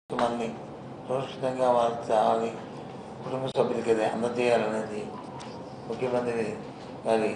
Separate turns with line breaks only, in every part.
మనల్ని సురక్షితంగా వాళ్ళకి తేవాలి కుటుంబ సభ్యులకి అది అందజేయాలనేది ముఖ్యమంత్రి గారి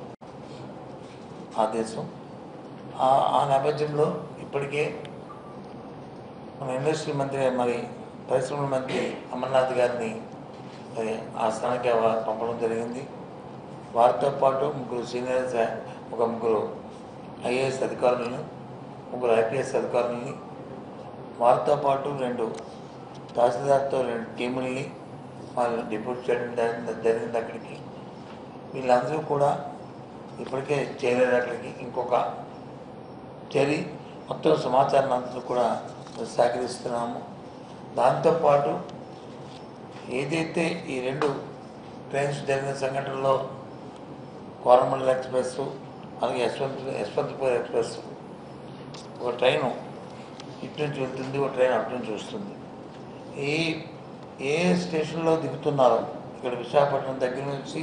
ఆదేశం ఆ ఆ నేపథ్యంలో ఇప్పటికే మన ఇండస్ట్రీ మంత్రి మరి పరిశ్రమల మంత్రి అమర్నాథ్ గారిని మరి ఆ స్థానానికి వా- పంపడం జరిగింది వారితో పాటు ముగ్గురు సీనియర్ సా- ఒక ముగ్గురు ఐఏఎస్ అధికారులను ముగ్గురు ఐపీఎస్ అధికారులని వారితో పాటు రెండు తహసీల్దార్తో రెండు టీముల్ని వాళ్ళు డిప్యూట్ చేయడం జరిగింది జరిగింది అక్కడికి వీళ్ళందరూ కూడా ఇప్పటికే చేరారు అక్కడికి ఇంకొక చేరి మొత్తం సమాచారం అంతా కూడా సేకరిస్తున్నాము దాంతోపాటు ఏదైతే ఈ రెండు ట్రైన్స్ జరిగిన సంఘటనలో కోరమండల్ ఎక్స్ప్రెస్ అలాగే యశ్వంత్ యశ్వంతపూర్ ఎక్స్ప్రెస్ ఒక ట్రైను ఇటు నుంచి వెళ్తుంది ఒక ట్రైన్ అటు నుంచి వస్తుంది ఏ ఏ స్టేషన్లో దిగుతున్నారో ఇక్కడ విశాఖపట్నం దగ్గర నుంచి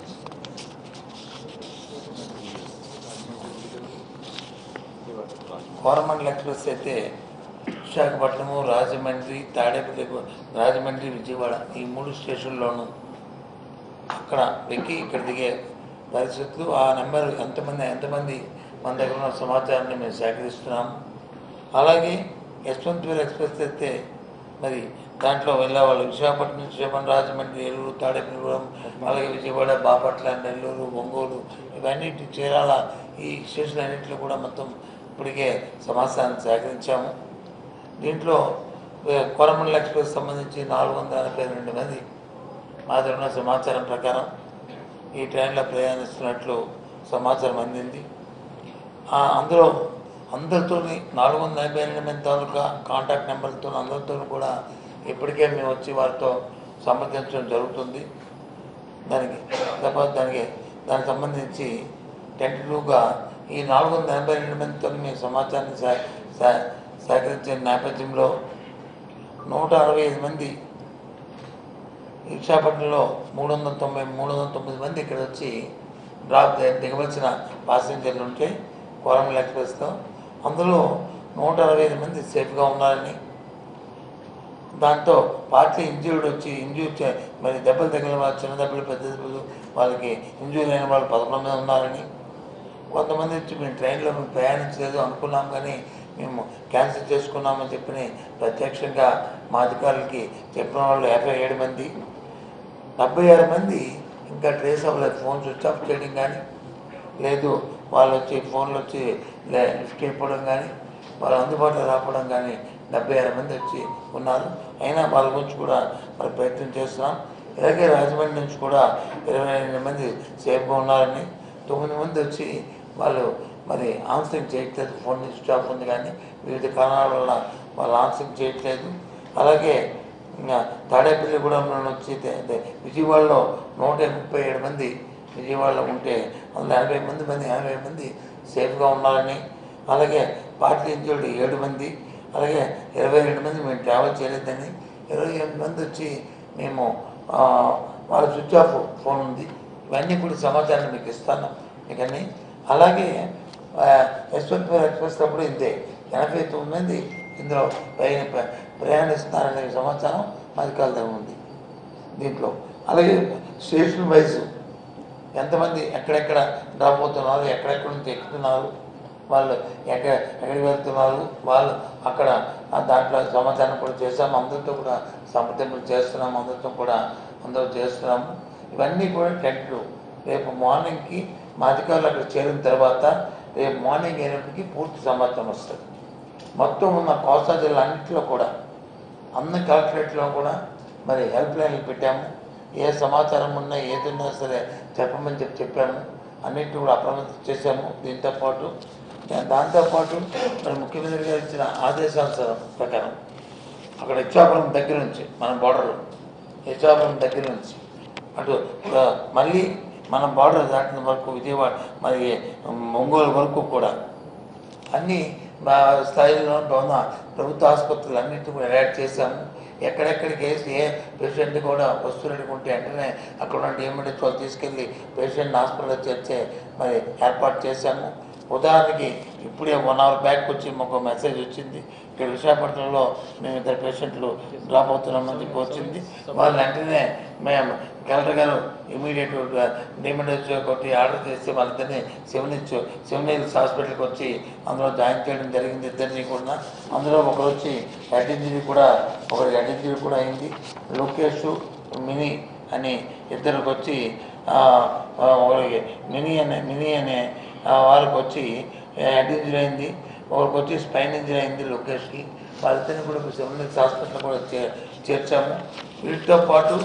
కోరమండల్ ఎక్స్ప్రెస్ అయితే విశాఖపట్నము రాజమండ్రి తాడేపల్లి రాజమండ్రి విజయవాడ ఈ మూడు స్టేషన్లోనూ అక్కడ ఎక్కి ఇక్కడ దిగే పరిస్థితులు ఆ నెంబర్ ఎంతమంది ఎంతమంది మన దగ్గర ఉన్న సమాచారాన్ని మేము సేకరిస్తున్నాము అలాగే యశ్వంతపూర్ ఎక్స్ప్రెస్ అయితే మరి దాంట్లో వెళ్ళేవాళ్ళు విశాఖపట్నం నుంచి విశాఖపట్నం రాజమండ్రి ఏలూరు తాడేపల్లిగూడెం అలాగే విజయవాడ బాపట్ల నెల్లూరు ఒంగోలు ఇవన్నీ చేరాల ఈ స్టేషన్ అన్నింటిలో కూడా మొత్తం ఇప్పటికే సమాచారాన్ని సేకరించాము దీంట్లో ఏ, కొరమండల్ ఎక్స్ప్రెస్ సంబంధించి నాలుగు వందల ఎనభై రెండు మంది మా దగ్గర ఉన్న సమాచారం ప్రకారం ఈ ట్రైన్లో ప్రయాణిస్తున్నట్లు సమాచారం అందింది ఆ, అందులో అందరితో నాలుగు వందల ఎనభై ఎనిమిది మంది తాలూకా కాంటాక్ట్ నెంబర్లతో అందరితో కూడా ఇప్పటికే మేము వచ్చి వారితో సంప్రదించడం జరుగుతుంది దానికి తర్వాత దానికి దానికి సంబంధించి టెంటటివ్గా ఈ నాలుగు వందల ఎనభై రెండు మందితో మేము సమాచారాన్ని సే సే- సేకరించే నేపథ్యంలో నూట అరవై ఐదు మంది విశాఖపట్నంలో మూడు వందల తొంభై మూడు వందల తొమ్మిది మంది ఇక్కడ వచ్చి డ్రాప్ ది- దిగవలసిన ప్యాసింజర్లు ఉంటే కోరమల్ ఎక్స్ప్రెస్తో అందులో నూట అరవై ఐదు మంది సేఫ్గా ఉన్నారని దాంతో పార్టీ ఇంజూర్డ్ వచ్చి ఇంజూర్ చే- మరి దెబ్బలు తగిలిన వాళ్ళు చిన్న దెబ్బలు పెద్ద దెబ్బలు వాళ్ళకి ఇంజూర్ అయిన వాళ్ళు పదకొండు మంది ఉన్నారని కొంతమంది వచ్చి మేము ట్రైన్లో మేము ప్రయాణించలేదు అనుకున్నాం కానీ మేము క్యాన్సిల్ చేసుకున్నామని చెప్పి ప్రత్యక్షంగా మా అధికారులకి చెప్పిన వాళ్ళు యాభై ఏడు మంది డెబ్బై ఆరు మంది ఇంకా ట్రేస్ అవ్వలేదు ఫోన్ స్విచ్ ఆఫ్ చేయడం కానీ లేదు వాళ్ళు వచ్చి ఫోన్లు వచ్చి లే- లిఫ్ట్ అయిపోవడం కానీ వాళ్ళు అందుబాటులో రావడం కానీ డెబ్బై ఆరు మంది వచ్చి ఉన్నారు అయినా వాళ్ళ గురించి కూడా మరి ప్రయత్నం చేస్తున్నాం ఇలాగే రాజమండ్రి నుంచి కూడా ఇరవై ఎనిమిది మంది సేఫ్గా ఉన్నారని తొమ్మిది మంది వచ్చి వాళ్ళు మరి ఆన్సరింగ్ చేయట్లేదు ఫోన్ స్విచ్ ఆఫ్ ఉంది కానీ వివిధ కారణాల వల్ల వాళ్ళు ఆన్సరింగ్ చేయట్లేదు అలాగే ఇంకా తాడేపల్లిగూడెంలో వచ్చి తే- తే- విజయవాడలో నూట ముప్పై ఏడు మంది విజయవాడలో ఉంటే అందులో ఎనభై మంది మంది ఎనభై మంది సేఫ్గా ఉన్నారని అలాగే పార్టీ ఇంజోడు ఏడు మంది అలాగే ఇరవై రెండు మంది మేము ట్రావెల్ చేయలేదని ఇరవై ఎనిమిది మంది వచ్చి మేము ఆ, వాళ్ళ స్విచ్ ఆఫ్ ఫోన్ ఉంది ఇవన్నీ కూడా సమాచారం మీకు ఇస్తాను మీకన్నీ అలాగే యశ్వంతపూర్ ఎక్స్ప్రెస్ అప్పుడు ఇంతే ఎనభై తొమ్మిది మంది ఇందులో ప్రయాణ- ప్ర- ప్రయాణిస్తున్నారనే సమాచారం మా అధికారుల దగ్గర ఉంది దీంట్లో అలాగే స్టేషన్ వైజ్ ఎంతమంది ఎక్కడెక్కడ డ్రాప్ అవుతున్నారు ఎక్కడెక్కడ నుంచి ఎక్కుతున్నారు వాళ్ళు ఎక్కడ ఎక్కడికి వెళ్తున్నారు వాళ్ళు అక్కడ ఆ దాంట్లో సమాచారం కూడా చేస్తాము అందరితో కూడా సంప్రదింపులు చేస్తున్నాము అందరితో కూడా అందరూ చేస్తున్నాము ఇవన్నీ కూడా టెంట్లు రేపు మార్నింగ్కి మా అధికారులు అక్కడ చేరిన తర్వాత రేపు మార్నింగ్ అయినప్పటికీ పూర్తి సమాచారం వస్తుంది మొత్తం ఉన్న కోస్తా జిల్లా అన్నింటిలో కూడా అన్ని కలెక్టరేట్లో కూడా మరి హెల్ప్ లైన్లు పెట్టాము ఏ సమాచారం ఉన్నా ఏదున్నా సరే చెప్పమని చెప్పి చెప్పాము అన్నింటిని కూడా అప్రమత్తం చేశాము దీంతో పాటు దా- దాంతోపాటు మరి ముఖ్యమంత్రి గారు ఇచ్చిన ఆదేశాల ప్రకారం అక్కడ ఇచ్చాపురం దగ్గర నుంచి మన బార్డర్లో ఇచ్చాపురం దగ్గర నుంచి అటు ఆ, మళ్ళీ మన బార్డర్ దాటిన వరకు విజయవాడ మరి ఒంగోలు వరకు కూడా అన్ని మా స్థాయిలో ఉన్న ప్రభుత్వ ఆసుపత్రులు అన్నింటినీ కూడా అలర్ట్ చేశాము ఎక్కడెక్కడికి వేసి ఏ పేషెంట్ కూడా వస్తున్నట్టు ఉంటే వెంటనే అక్కడ ఉన్న డిఎంఎడ్ఎస్ వాళ్ళు తీసుకెళ్ళి పేషెంట్ హాస్పిటల్లో చేర్చే మరి ఏర్పాటు చేశాము ఉదాహరణకి ఇప్పుడే వన్ అవర్ బ్యాక్ వచ్చి మాకు మెసేజ్ వచ్చింది ఇక్కడ విశాఖపట్నంలో మేము ఇద్దరు పేషెంట్లు డ్రాప్ అవుతున్నామని చెప్పి వచ్చింది వాళ్ళు వెంటనే మేము కలెక్టర్ గారు ఇమీడియట్ డిమెండేజ్ కొట్టి ఆర్డర్ చేసి వాళ్ళిద్దరిని సెవెనిచ్ సెవెన్ హిల్స్ హాస్పిటల్కి వచ్చి అందులో జాయిన్ చేయడం జరిగింది ఇద్దరిని కూడా అందులో ఒకరు వచ్చి హెడ్ ఇంజరీ కూడా ఒకరికి హెడ్ ఇంజరీ కూడా అయింది లోకేష్ మినీ అని ఇద్దరికి వచ్చి ఆ, ఆ, ఒకరికి మినీ అనే మినీ అనే ఆ, వాళ్ళకి వచ్చి హెడ్ ఇంజరీ అయింది ఒకరికి వచ్చి స్పైన్ ఇంజరీ అయింది లోకేష్కి వాళ్ళిద్దరిని కూడా సెవెన్ హిల్స్ హాస్పిటల్ కూడా చే చేర్చాము వీటితో పాటు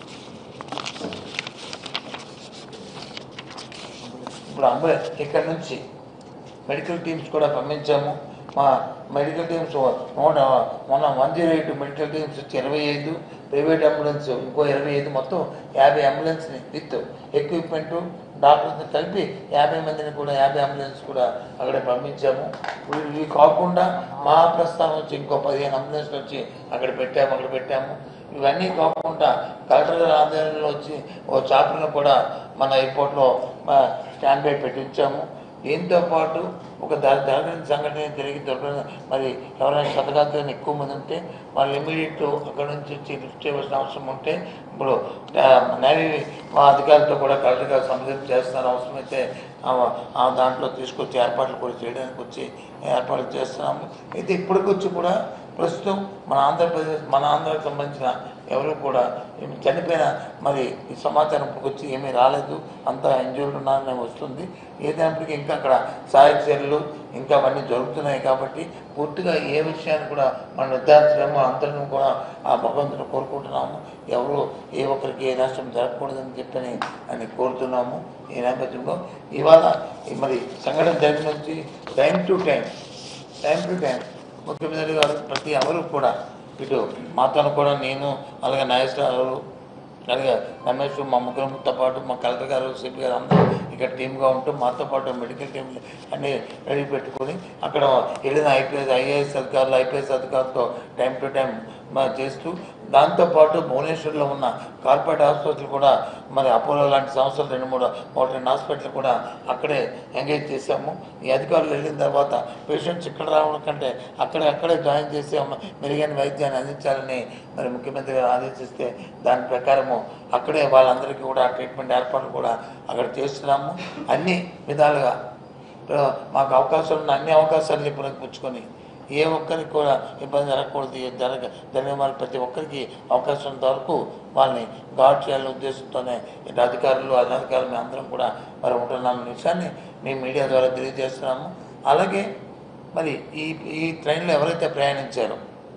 ఇప్పుడు అంబులెన్స్ ఇక్కడ నుంచి మెడికల్ టీమ్స్ కూడా పంపించాము మా మెడికల్ టీమ్స్ నూట మొన్న one zero eight medical teams వచ్చి ఇరవై ఐదు ప్రైవేట్ అంబులెన్స్ ఇంకో ఇరవై ఐదు మొత్తం యాభై అంబులెన్స్ని విత్ ఎక్విప్మెంట్ డాక్టర్స్ని కలిపి యాభై మందిని కూడా యాభై అంబులెన్స్ కూడా అక్కడ పంపించాము ఇప్పుడు ఇవి కాకుండా మా ప్రస్థానం వచ్చి ఇంకో పదిహేను అంబులెన్స్లు వచ్చి అక్కడ పెట్టాము అక్కడ పెట్టాము ఇవన్నీ కాకుండా కలెక్టర్ గారి ఆధ్వర్యంలో వచ్చి ఓ చాపలను కూడా మన ఎయిర్పోర్ట్లో స్టాండ్ బై పెట్టించాము దీంతో పాటు ఒక ద జరగని సంఘటన జరిగి దొరకని మరి ఎవరైనా శతగాత్రం ఎక్కువ మంది ఉంటే వాళ్ళు ఇమీడియట్ అక్కడ నుంచి వచ్చి లిఫ్ట్ చేయవలసిన అవసరం ఉంటే ఇప్పుడు ఆ, నేవీ మా అధికారులతో కూడా కలెక్టర్ గారు సంప్రదింపు చేస్తున్నారు అవసరమైతే ఆ- ఆ దాంట్లో తీసుకొచ్చి ఏర్పాట్లు కూడా చేయడానికి వచ్చి ఏర్పాట్లు చేస్తున్నాము అయితే ఇప్పటికొచ్చి కూడా ప్రస్తుతం మన ఆంధ్రప్రదేశ్ మన ఆంధ్రాకి సంబంధించిన ఎవరు కూడా ఏమి చనిపోయిన మరి ఈ సమాచారం ఇప్పటికొచ్చి ఏమీ రాలేదు అంతా ఇంజూర్డ్ ఉన్నారని వస్తుంది ఏదైనప్పటికీ ఇంకా అక్కడ సహాయక చర్యలు ఇంకా అవన్నీ జరుగుతున్నాయి కాబట్టి పూర్తిగా ఏ విషయాన్ని కూడా మనం నిర్ధారించడము అందరం కూడా ఆ భగవంతుని కోరుకుంటున్నాము ఎవరు ఏ ఒక్కరికి ఏ నష్టం జరగకూడదని చెప్పని అని కోరుతున్నాము ఈ నేపథ్యంలో ఇవాళ ఈ మరి సంఘటన జరిగిన నుంచి time to time time to time ముఖ్యమంత్రి గారు ప్రతి ఎవరు కూడా ఇటు మాతో కూడా నేను అలాగే నాగేశ్వరరావు అలాగే రమేష్ మా ముగ్గురితో పాటు మా కలెక్టర్ గారు సిపి గారు అందరూ ఇక్కడ టీమ్గా ఉంటూ మాతో పాటు మెడికల్ టీమ్ అన్ని రెడీ పెట్టుకొని అక్కడ వెళ్ళిన ఐపీఎస్ ఐఏఎస్ అధికారులు ఐపీఎస్ అధికారులతో టైం టు టైం చేస్తూ దాంతోపాటు భువనేశ్వర్లో ఉన్న కార్పొరేట్ హాస్పిటల్ కూడా మరి అపోలో లాంటి సంస్థలు రెండు మూడు మూడు రెండు హాస్పిటల్ కూడా అక్కడే ఎంగేజ్ చేశాము ఈ అధికారులు వెళ్ళిన తర్వాత పేషెంట్స్ ఇక్కడ రావడం కంటే అక్కడే అక్కడే జాయిన్ చేసి అమ్మ మెరుగైన వైద్యాన్ని అందించాలని మరి ముఖ్యమంత్రి గారు ఆదేశిస్తే దాని ప్రకారము అక్కడే వాళ్ళందరికీ కూడా ట్రీట్మెంట్ ఏర్పాట్లు కూడా అక్కడ చేస్తున్నాము అన్ని విధాలుగా ఆ, మాకు అవకాశాలు ఉన్న అన్ని అవకాశాలని పునఃపుచ్చుకొని ఏ ఒక్కరికి కూడా ఇబ్బంది జరగకూడదు ఏ జరగ జరిగిన వాళ్ళు ప్రతి ఒక్కరికి అవకాశం ఉన్నంత వరకు వాళ్ళని గాడ్ చేయాలనే ఉద్దేశంతోనే ఇటు అధికారులు అనధికారులు మేము అందరం కూడా మరి ఉంటున్నాం అనే విషయాన్ని మేము మీడియా ద్వారా తెలియజేస్తున్నాము అలాగే మరి ఈ ఈ ట్రైన్లో ఎవరైతే ప్రయాణించారో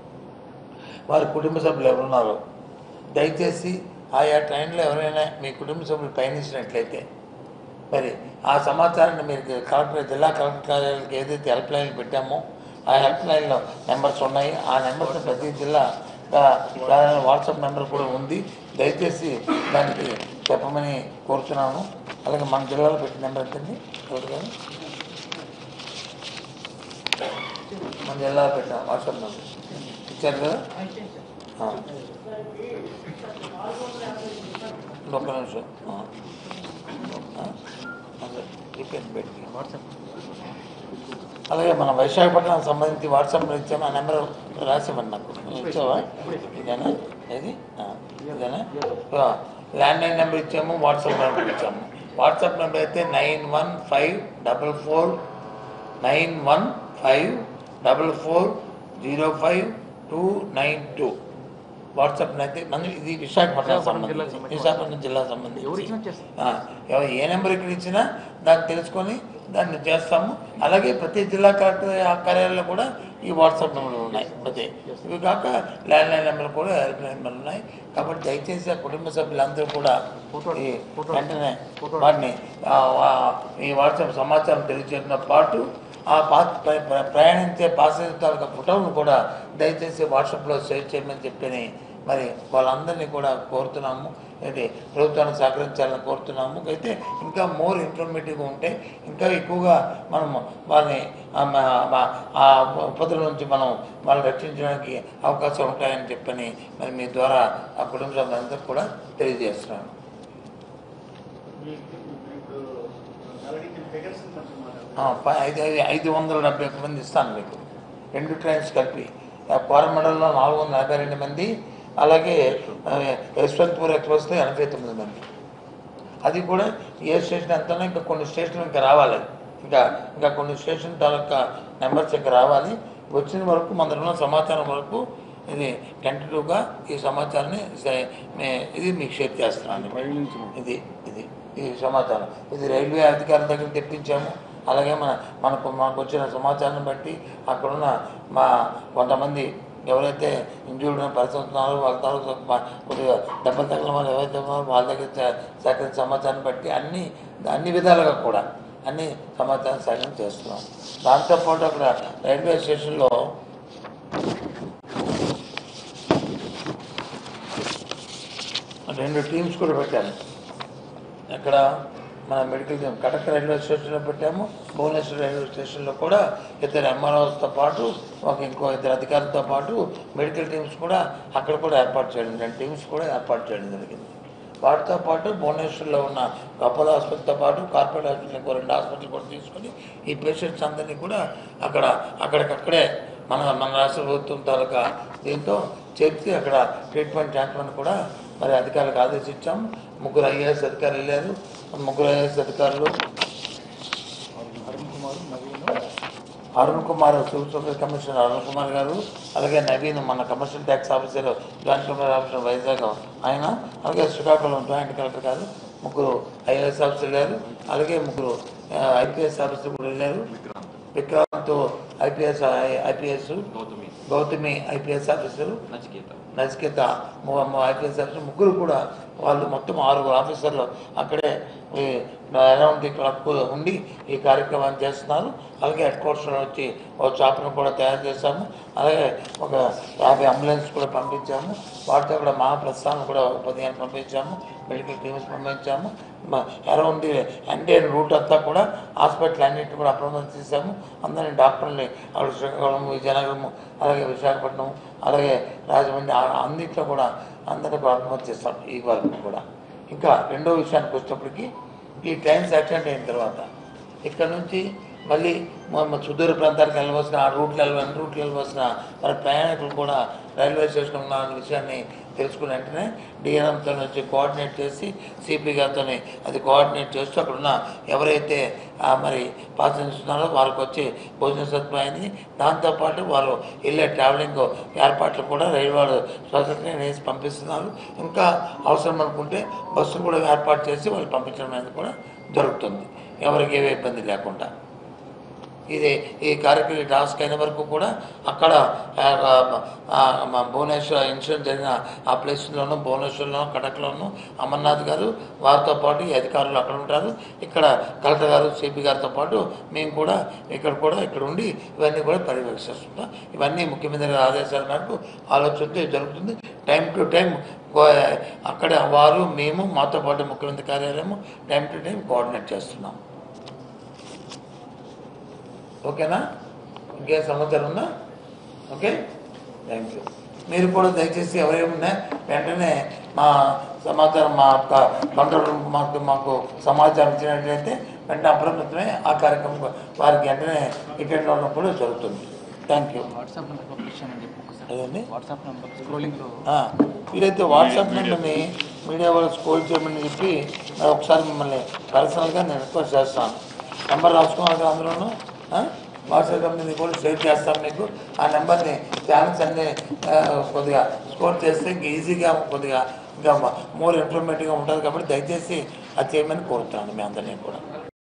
వారి కుటుంబ సభ్యులు ఎవరున్నారో దయచేసి ఆయా ట్రైన్లో ఎవరైనా మీ కుటుంబ సభ్యులు పయనించినట్లయితే మరి ఆ సమాచారాన్ని మీరు కలెక్టర్ జిల్లా కలెక్టర్ కార్యాలయాలకు ఏదైతే హెల్ప్ లైన్లు పెట్టామో ఆ హెల్ప్ లైన్లో నెంబర్స్ ఉన్నాయి ఆ నెంబర్స్ ప్రతి జిల్లా వాట్సాప్ నెంబర్ కూడా ఉంది దయచేసి దానికి చెప్పమని కోరుతున్నాను అలాగే మన జిల్లాలో పెట్టిన నెంబర్ ఎంతండి కలెక్టర్ గారు మన జిల్లాలో పెట్టాం వాట్సాప్ నెంబర్ ఇచ్చారు కదా ఆ. ఒక్క నిమిషం ఆ. ఆ? అదే, రిపేర్ పెట్టి వాట్సాప్ అలాగే మన విశాఖపట్నం సంబంధించి వాట్సాప్లో ఇచ్చాము ఆ నెంబర్ రాసివ్వండి నాకు ఇచ్చావా ఇదేనా ఏది ఆ, ఇదేనా ఆ, ల్యాండ్ లైన్ నెంబర్ ఇచ్చాము వాట్సాప్ నెంబర్ ఇచ్చాము వాట్సాప్ నెంబర్ అయితే nine one five double four nine one five double four zero five two nine two WhatsApp అయితే మన ఇది విశాఖపట్నం సంబంధించి విశాఖపట్నం జిల్లా సంబంధించి ఆ, ఎవ- ఏ నెంబర్ ఇక్కడ ఇచ్చినా దాన్ని తెలుసుకొని దాన్ని చేస్తాము అలాగే ప్రతి జిల్లా కలెక్టర్ కార్యాలయంలో కూడా ఈ వాట్సాప్ నెంబర్లు ఉన్నాయి ప్రతి ఇవి కాక ల్యాండ్ లైన్ నెంబర్ కూడా హెల్ప్ లైన్ నెంబర్లు ఉన్నాయి కాబట్టి దయచేసి ఆ కుటుంబ సభ్యులందరూ కూడా ఈ వెంటనే వాటిని ఆ, వా- ఈ వాట్సాప్ సమాచారం తెలియజేయడంతో పాటు ఆ పా ప్ర- ప్ర- ప్రయాణించే పాసెంజర్ తాలూకా ఫోటోలను కూడా దయచేసి వాట్సాప్లో షేర్ చేయమని చెప్పని మరి వాళ్ళందరినీ కూడా కోరుతున్నాము ఇది ప్రభుత్వాన్ని సహకరించాలని కోరుతున్నాము అయితే ఇంకా మోర్ ఇన్ఫర్మేటివ్గా ఉంటే ఇంకా ఎక్కువగా మనం వాళ్ళని ఆ మ- మ- ఆ ఉపద్రవం నుంచి మనం వాళ్ళని రక్షించడానికి అవకాశం ఉంటాయని చెప్పని మరి మీ ద్వారా ఆ కుటుంబ సభ్యులందరూ కూడా తెలియజేస్తున్నాను ఆ, ప- ఐదు ఐదు ఐదు వందల డెబ్బై ఒక్క మంది ఇస్తాను మీకు రెండు ట్రైన్స్ కలిపి ఆ కోరమండలంలో నాలుగు వందల యాభై రెండు మంది అలాగే ఆ, యశ్వంత్పూర్ ఎక్స్ప్రెస్లో ఎనభై తొమ్మిది మంది అది కూడా ఏ స్టేషన్ ఎంత ఇంకా కొన్ని స్టేషన్లు ఇంకా రావాలి ఇంకా ఇంకా కొన్ని స్టేషన్ తాలూకా నెంబర్స్ ఇంకా రావాలి వచ్చిన వరకు మన దగ్గర ఉన్న సమాచారం వరకు ఇది టెంటటివ్గా ఈ సమాచారాన్ని సే- మే- ఇది మీకు షేర్ చేస్తున్నాను ఇది ఇది ఈ సమాచారం ఇది రైల్వే అధికారుల దగ్గర తెప్పించాము అలాగే మన మనకు మనకు వచ్చిన సమాచారం బట్టి అక్కడున్న మా కొంతమంది ఎవరైతే ఇంజూర్డ్ పరిస్థితున్నారో వాళ్ళ తాలూకు మా- కొద్దిగా దెబ్బలు తగిలిన వాళ్ళు ఎవరైతే ఉన్నారో వాళ్ళ దగ్గర సే- సేకరించిన సమాచారం బట్టి అన్ని అన్ని విధాలుగా కూడా అన్ని సమాచారం సేకరణ చేస్తున్నాం దాంతోపాటు అక్కడ రైల్వే స్టేషన్లో రెండు టీమ్స్ కూడా పెట్టాను అక్కడ మన మెడికల్ టీమ్ కటక్ రైల్వే స్టేషన్లో పెట్టాము భువనేశ్వర్ రైల్వే స్టేషన్లో కూడా ఇద్దరు ఎంఆర్ఓస్తో పాటు ఒక ఇంకో ఇద్దరు అధికారులతో పాటు మెడికల్ టీమ్స్ కూడా అక్కడ కూడా ఏర్పాటు చేయడం రెండు టీమ్స్ కూడా ఏర్పాటు చేయడం జరిగింది వాటితో పాటు భువనేశ్వర్లో ఉన్న అపోలో ఆసుపత్రితో పాటు కార్పొరేట్ హాస్పిటల్ ఇంకో రెండు హాస్పిటల్ కూడా తీసుకొని ఈ పేషెంట్స్ అందరినీ కూడా అక్కడ అక్కడికక్కడే మన మన రాష్ట్ర ప్రభుత్వం తాలూకా దీంతో చేర్చి అక్కడ ట్రీట్మెంట్ చేస్తామని కూడా మరి అధికారులకు ఆదేశించాం ముగ్గురు ఐఏఎస్ అధికారులు వెళ్ళారు ముగ్గురు ఐఏఎస్ అధికారులు Arun Kumar civil supply commissioner Arun Kumar గారు అలాగే నవీన్ మన commercial tax officer joint commissioner officer Vizag ఆయన అలాగే శ్రీకాకుళం జాయింట్ కలెక్టర్ గారు ముగ్గురు ఐఏఎస్ ఆఫీసర్ వెళ్ళారు అలాగే ముగ్గురు ఐపీఎస్ ఆఫీసర్ కూడా వెళ్ళారు Vikrant IPS IPS
Gautami
Gautami IPS officer
Nachiketa
Nachiketa IPS officer ముగ్గురు కూడా వాళ్ళు మొత్తం ఆరుగురు ఆఫీసర్లు అక్కడే ఈ అరౌండ్ ది క్లాక్ ఉండి ఈ కార్యక్రమాన్ని చేస్తున్నారు అలాగే హెడ్ క్వార్టర్స్లో వచ్చి ఒక చాపను కూడా తయారు చేశాము అలాగే ఒక యాభై అంబులెన్స్ కూడా పంపించాము వాటితో కూడా మా ప్రస్థానం కూడా ఒక పదిహేను పంపించాము మెడికల్ టీమ్స్ పంపించాము అరౌండ్ ది ఎంటైర్ రూట్ అంతా కూడా హాస్పిటల్ అన్నింటినీ కూడా అప్రమత్తం చేశాము అందరినీ డాక్టర్ని అక్కడ శ్రీకాకుళం విజయనగరం అలాగే విశాఖపట్నం అలాగే రాజమండ్రి ఆ- అన్నింటిలో కూడా అందరినీ కూడా అప్రమత్తం చేస్తాం ఈ వరకు కూడా ఇంకా రెండో విషయానికి వచ్చేటప్పటికి ఈ ట్రైన్స్ యాక్సిడెంట్ అయిన తర్వాత ఇక్కడ నుంచి మళ్ళీ మ- మ- సుదూర ప్రాంతాలకు వెళ్ళవలసిన ఆ రూట్లు వెళ్ళ అన్ని రూట్లు వెళ్ళవలసిన మరి ప్రయాణికులు కూడా రైల్వే స్టేషన్ ఉన్న విషయాన్ని తెలుసుకున్న వెంటనే డిఎన్ఎంతో వచ్చి కోఆర్డినేట్ చేసి సిపి గారితో అది కోఆర్డినేట్ చేస్తూ అక్కడ ఉన్న ఎవరైతే ఆ, మరి పాసెంజర్స్ ఉన్నారో వాళ్ళకి వచ్చి భోజన సదుపాయాన్ని దాంతోపాటు వాళ్ళు వెళ్ళే ట్రావెలింగ్ ఏర్పాట్లు కూడా రైలు వాళ్ళు స్వతంత్రంగా వేసి పంపిస్తున్నారు ఇంకా అవసరం అనుకుంటే బస్సులు కూడా ఏర్పాటు చేసి వాళ్ళు పంపించడం అనేది కూడా జరుగుతుంది ఎవరికి ఏవే ఇబ్బంది లేకుండా ఇది ఈ కార్యక్రమం ఈ టాస్క్ అయిన వరకు కూడా అక్కడ ఆ, ఆ, మా భువనేశ్వర్ ఇన్సిడెంట్ జరిగిన ఆ ప్లేస్లోనూ భువనేశ్వర్లోనూ కటక్లోనూ అమర్నాథ్ గారు వారితో పాటు ఈ అధికారులు అక్కడ ఉంటారు ఇక్కడ కలెక్టర్ గారు సిపి గారితో పాటు మేము కూడా ఇక్కడ కూడా ఇక్కడ ఉండి ఇవన్నీ కూడా పర్యవేక్షిస్తుంటాం ఇవన్నీ ముఖ్యమంత్రి గారి ఆదేశాల మేరకు ఆలోచనతో ఇది జరుగుతుంది టైం టు టైం అక్కడ వారు మేము మాతో పాటు ముఖ్యమంత్రి కార్యాలయము టైం టు టైం కోఆర్డినేట్ చేస్తున్నాం ఓకేనా ఇంకేం సమాచారం ఉందా ఓకే థ్యాంక్ యూ మీరు కూడా దయచేసి ఎవరేమున్నా వెంటనే మా సమాచారం మా యొక్క కంట్రోల్ రూమ్ మాకు మాకు సమాచారం ఇచ్చినట్లయితే వెంటనే అప్రమత్తమే ఆ కార్యక్రమం వారికి వెంటనే అటెండ్ అవ్వడం కూడా జరుగుతుంది థ్యాంక్ యూ
వాట్సాప్ నెంబర్ పంపించామని చెప్పి ఒకసారి
అదండి
వాట్సాప్ నెంబర్ స్క్రోలింగ్లో
ఆ, వీలైతే వాట్సాప్ నెంబర్ని మీడియా వాళ్ళు స్కోల్ చేయమని చెప్పి మరి ఒకసారి మిమ్మల్ని పర్సనల్గా నేను రిక్వెస్ట్ చేస్తాను నెంబర్ రాసుకున్నారు కదా అందులోను ఆ? వాట్సాప్ నెంబర్ని కూడా షేర్ చేస్తాను మీకు ఆ నెంబర్ని ఛానల్స్ అన్ని ఆ, కొద్దిగా స్కోర్ చేస్తే ఇంక ఈజీగా కొద్దిగా ఇంకా మోర్ ఇన్ఫర్మేటివ్గా ఉంటుంది కాబట్టి దయచేసి అది చేయమని కోరుతున్నాను మీ అందరినీ కూడా